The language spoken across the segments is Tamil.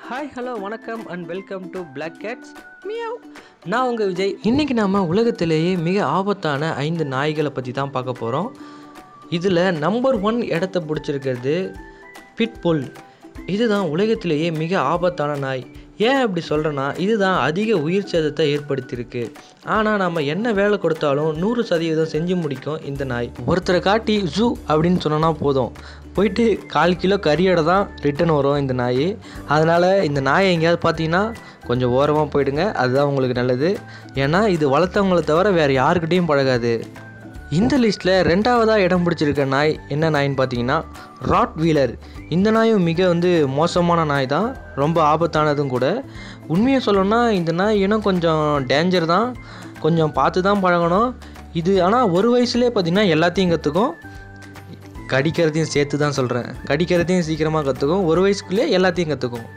ஹாய் ஹலோ வணக்கம் and welcome to Black Cats meow நான் உங்கள் விஜய் இன்றைக்கி நாம் உலகத்திலேயே மிக ஆபத்தான ஐந்து நாய்களை பற்றி தான் பார்க்க போகிறோம் இதில் நம்பர் ஒன் இடத்த பிடிச்சிருக்கிறது பிட்புல் இதுதான் உலகத்திலேயே மிக ஆபத்தான நாய் ஏன் அப்படி சொல்கிறேன்னா இதுதான் அதிக உயிர் சேதத்தை ஏற்படுத்தியிருக்கு ஆனால் நம்ம என்ன வேலை கொடுத்தாலும் நூறு சதவீதம் செஞ்சு முடிக்கும் இந்த நாய் ஒருத்தரை காட்டி ஜூ அப்படின்னு சொன்னோன்னா போதும் போயிட்டு கால் கிலோ கறியோட தான் ரிட்டன் வரும் இந்த நாய் அதனால் இந்த நாயை எங்கேயாவது பார்த்தீங்கன்னா கொஞ்சம் ஓரமாக போயிடுங்க அதுதான் உங்களுக்கு நல்லது ஏன்னா இது வளர்த்தவங்கள தவிர வேறு யாருக்கிட்டேயும் பழகாது இந்த லிஸ்ட்டில் ரெண்டாவதாக இடம் பிடிச்சிருக்க நாய் என்ன நாயின்னு பார்த்தீங்கன்னா ராட் வீலர் இந்த நாயும் மிக வந்து மோசமான நாய் தான் ரொம்ப ஆபத்தானதும் கூட உண்மையை சொல்லணும்னா இந்த நாய் இன்னும் கொஞ்சம் டேஞ்சர் தான் கொஞ்சம் பார்த்து தான் பழகணும் இது ஆனால் ஒரு வயசுலேயே பார்த்திங்கன்னா எல்லாத்தையும் கற்றுக்கும் கடிக்கிறதையும் சேர்த்து தான் சொல்கிறேன் கடிக்கிறதையும் சீக்கிரமாக கற்றுக்கும் ஒரு வயசுக்குள்ளே எல்லாத்தையும் கற்றுக்கும்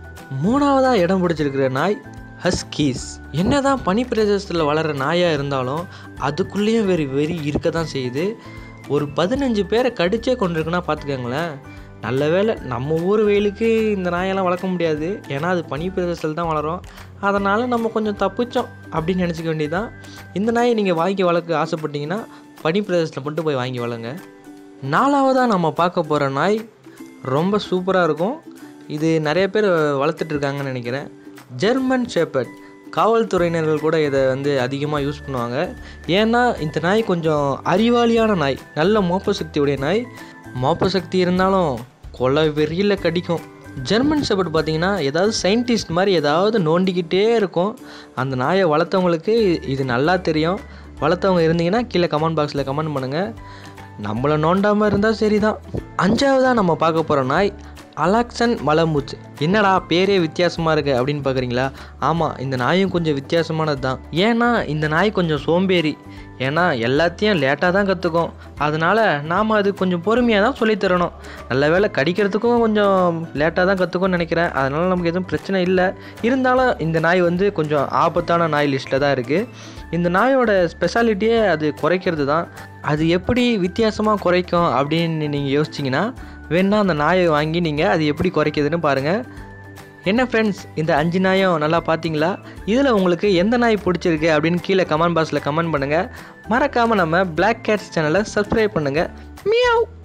மூணாவதாக இடம் பிடிச்சிருக்கிற நாய் ஹஸ்கீஸ் என்னதான் பனி பிரதேசத்தில் வளர்கிற நாயாக இருந்தாலும் அதுக்குள்ளேயும் வெறி வெறி இருக்க தான் செய்யுது ஒரு பதினஞ்சு பேரை கடிச்சே கொண்டிருக்குன்னா பார்த்துக்கோங்களேன் நல்ல வேளை நம்ம ஊர் வெயிலுக்கு இந்த நாயெல்லாம் வளர்க்க முடியாது ஏன்னா அது பனி பிரதேசத்தில் தான் வளரும் அதனால் நம்ம கொஞ்சம் தப்பிச்சோம் அப்படின்னு நினச்சிக்க வேண்டியதுதான் இந்த நாயை நீங்கள் வாங்கி வளர்க்க ஆசைப்பட்டீங்கன்னா பனி பிரதேசத்தில் மட்டும் போய் வாங்கி வளங்க நாலாவதாக நம்ம பார்க்க போகிற நாய் ரொம்ப சூப்பராக இருக்கும் இது நிறைய பேர் வளர்த்துட்டு இருக்காங்கன்னு நினைக்கிறேன் ஜெர்மன் ஷெப்பர்ட் காவல்துறையினர்கள் கூட இதை வந்து அதிகமாக யூஸ் பண்ணுவாங்க ஏன்னா இந்த நாய் கொஞ்சம் அறிவாளியான நாய் நல்ல மோப்ப சக்தியுடைய நாய் மோப்ப சக்தி இருந்தாலும் கொலை வெறியில் கடிக்கும் ஜெர்மன் ஷெப்பர்ட் பார்த்தீங்கன்னா ஏதாவது சயின்டிஸ்ட் மாதிரி ஏதாவது நோண்டிக்கிட்டே இருக்கும் அந்த நாயை வளர்த்தவங்களுக்கு இது நல்லா தெரியும் வளர்த்தவங்க இருந்தீங்கன்னா கீழே கமெண்ட் பாக்ஸில் கமெண்ட் பண்ணுங்கள் நம்மளை நோண்டாமல் இருந்தால் சரி தான் அஞ்சாவதாக நம்ம பார்க்க போகிற நாய் அலாக்சன் மலமூச் என்னடா பேரே வித்தியாசமாக இருக்கு அப்படின்னு பார்க்குறீங்களா ஆமாம் இந்த நாயும் கொஞ்சம் வித்தியாசமானது தான் ஏன்னா இந்த நாய் கொஞ்சம் சோம்பேறி ஏன்னா எல்லாத்தையும் லேட்டாக தான் கற்றுக்கும் அதனால் நாம் அது கொஞ்சம் பொறுமையாக தான் சொல்லித்தரணும் நல்ல வேளை கடிக்கிறதுக்கும் கொஞ்சம் லேட்டாக தான் கற்றுக்கும்னு நினைக்கிறேன் அதனால் நமக்கு எதுவும் பிரச்சனை இல்லை இருந்தாலும் இந்த நாய் வந்து கொஞ்சம் ஆபத்தான நாய் லிஸ்ட்டில் தான் இருக்குது இந்த நாயோட ஸ்பெஷாலிட்டியே அது குறைக்கிறது தான் அது எப்படி வித்தியாசமாக குறைக்கும் அப்படின்னு நீங்கள் யோசிச்சிங்கன்னா வேணா அந்த நாயை வாங்கி நீங்கள் அது எப்படி குறைக்குதுன்னு பாருங்கள் என்ன ஃப்ரெண்ட்ஸ் இந்த அஞ்சு நாயும் நல்லா பார்த்தீங்களா இதில் உங்களுக்கு எந்த நாய் பிடிச்சிருக்கு அப்படின்னு கீழே கமெண்ட் பாக்ஸில் கமெண்ட் பண்ணுங்கள் மறக்காமல் நம்ம பிளாக் கேட்ஸ் சேனலை சப்ஸ்கிரைப் பண்ணுங்கள் மியாவ்